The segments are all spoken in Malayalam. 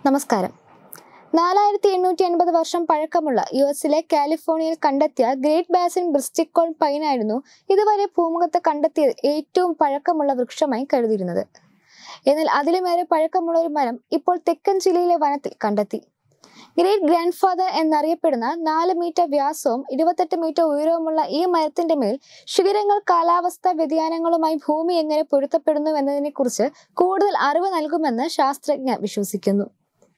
നമസ്കാരം നാലായിരത്തി എണ്ണൂറ്റി എൺപത് വർഷം പഴക്കമുള്ള യു എസിലെ കാലിഫോർണിയയിൽ കണ്ടെത്തിയ ഗ്രേറ്റ് ബാസിൻ ബ്രിസ്റ്റിക്കോൺ പൈനായിരുന്നു ഇതുവരെ ഭൂമുഖത്ത് കണ്ടെത്തിയ ഏറ്റവും പഴക്കമുള്ള വൃക്ഷമായി കരുതിയിരുന്നത് എന്നാൽ അതിലുമേറെ പഴക്കമുള്ള ഒരു മരം ഇപ്പോൾ തെക്കൻ ചിലിയിലെ വനത്തിൽ കണ്ടെത്തി ഗ്രേറ്റ് ഗ്രാൻഡ് ഫാദർ എന്നറിയപ്പെടുന്ന നാല് മീറ്റർ വ്യാസവും ഇരുപത്തെട്ട് മീറ്റർ ഉയരവുമുള്ള ഈ മരത്തിന്റെ മേൽ ശിഖരങ്ങൾ കാലാവസ്ഥാ വ്യതിയാനങ്ങളുമായി ഭൂമി എങ്ങനെ പൊരുത്തപ്പെടുന്നു എന്നതിനെ കുറിച്ച് കൂടുതൽ അറിവ് നൽകുമെന്ന് ശാസ്ത്രജ്ഞർ വിശ്വസിക്കുന്നു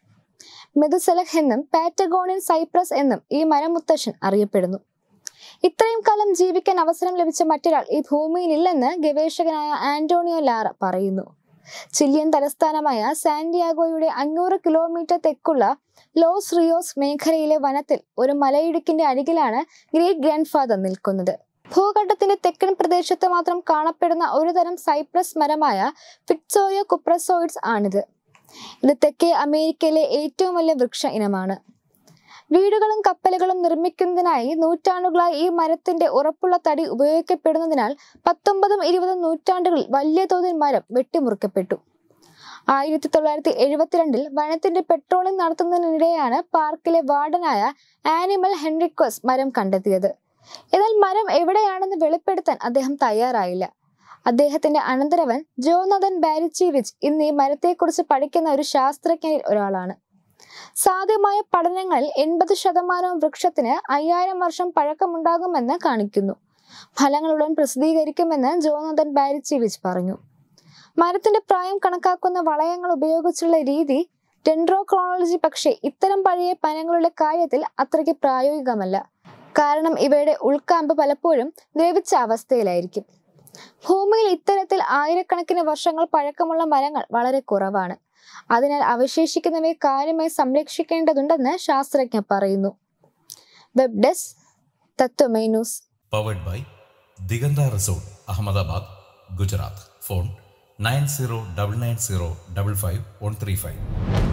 മെതുസലഹ് എന്നും പാറ്റഗോണിയൻ സൈപ്രസ് എന്നും ഈ മരമുത്തശ്ശൻ അറിയപ്പെടുന്നു ഇത്രയും കാലം ജീവിക്കാൻ അവസരം ലഭിച്ച മറ്റൊരാൾ ഈ ഭൂമിയിലില്ലെന്ന് ഗവേഷകനായ ആന്റോണിയോ ലാറ പറയുന്നു ചില്ലിയൻ തലസ്ഥാനമായ സാന്റിയാഗോയുടെ അഞ്ഞൂറ് കിലോമീറ്റർ തെക്കുള്ള ലോസ് റിയോസ് മേഖലയിലെ വനത്തിൽ ഒരു മലയിടുക്കിന്റെ അരികിലാണ് ഗ്രേറ്റ് ഗ്രാൻഡ് ഫാദർ നിൽക്കുന്നത് ഭൂഘട്ടത്തിന്റെ തെക്കൻ പ്രദേശത്ത് മാത്രം കാണപ്പെടുന്ന ഒരു തരം സൈപ്രസ് മരമായ ഫിറ്റ്സോയോ കുപ്രസോയിഡ്സ് ആണിത് ഇത് തെക്കേ അമേരിക്കയിലെ ഏറ്റവും വലിയ വൃക്ഷ ഇനമാണ് വീടുകളും കപ്പലുകളും നിർമ്മിക്കുന്നതിനായി നൂറ്റാണ്ടുകളായി ഈ മരത്തിന്റെ ഉറപ്പുള്ള തടി ഉപയോഗിക്കപ്പെടുന്നതിനാൽ പത്തൊമ്പതും ഇരുപതും നൂറ്റാണ്ടുകളിൽ വലിയ തോതിൽ മരം വെട്ടിമുറിക്കപ്പെട്ടു ആയിരത്തി തൊള്ളായിരത്തി എഴുപത്തിരണ്ടിൽ വനത്തിന്റെ പെട്രോളിംഗ് നടത്തുന്നതിനിടെയാണ് പാർക്കിലെ വാർഡനായ ആനിമൽ ഹെൻറിക്വസ് മരം കണ്ടെത്തിയത് എന്നാൽ മരം എവിടെയാണെന്ന് വെളിപ്പെടുത്താൻ അദ്ദേഹം തയ്യാറായില്ല അദ്ദേഹത്തിന്റെ അനന്തരവൻ ജോനതൻ ബാരിച്ചിവിച്ച് ഇന്ന് ഈ മരത്തെക്കുറിച്ച് പഠിക്കുന്ന ഒരു ശാസ്ത്രജ്ഞരിൽ ഒരാളാണ് സാധ്യമായ പഠനങ്ങളിൽ എൺപത് ശതമാനവും വൃക്ഷത്തിന് അയ്യായിരം വർഷം പഴക്കമുണ്ടാകുമെന്ന് കാണിക്കുന്നു ഫലങ്ങളുടൻ പ്രസിദ്ധീകരിക്കുമെന്ന് ജോനതൻ ബാരിച്ചിവിച്ച് പറഞ്ഞു മരത്തിന്റെ പ്രായം കണക്കാക്കുന്ന വളയങ്ങൾ ഉപയോഗിച്ചുള്ള രീതി ഡെൻഡ്രോക്രോണോളജി പക്ഷേ ഇത്തരം പഴയ പനങ്ങളുടെ കാര്യത്തിൽ അത്രയ്ക്ക് പ്രായോഗികമല്ല കാരണം ഇവയുടെ ഉൾക്കാമ്പ് പലപ്പോഴും ദ്രവിച്ച അവസ്ഥയിലായിരിക്കും ഭൂമിയിൽ ഇത്തരത്തിൽ ആയിരക്കണക്കിന് വർഷങ്ങൾ പഴക്കമുള്ള മരങ്ങൾ വളരെ കുറവാണ് അതിനാൽ അവശേഷിക്കുന്നവയെ കാര്യമായി സംരക്ഷിക്കേണ്ടതുണ്ടെന്ന് ശാസ്ത്രജ്ഞർ പറയുന്നു web desk Tatwamayi news powered by Diganta resort Ahmedabad Gujarat phone nine zero double nine zero double five one three five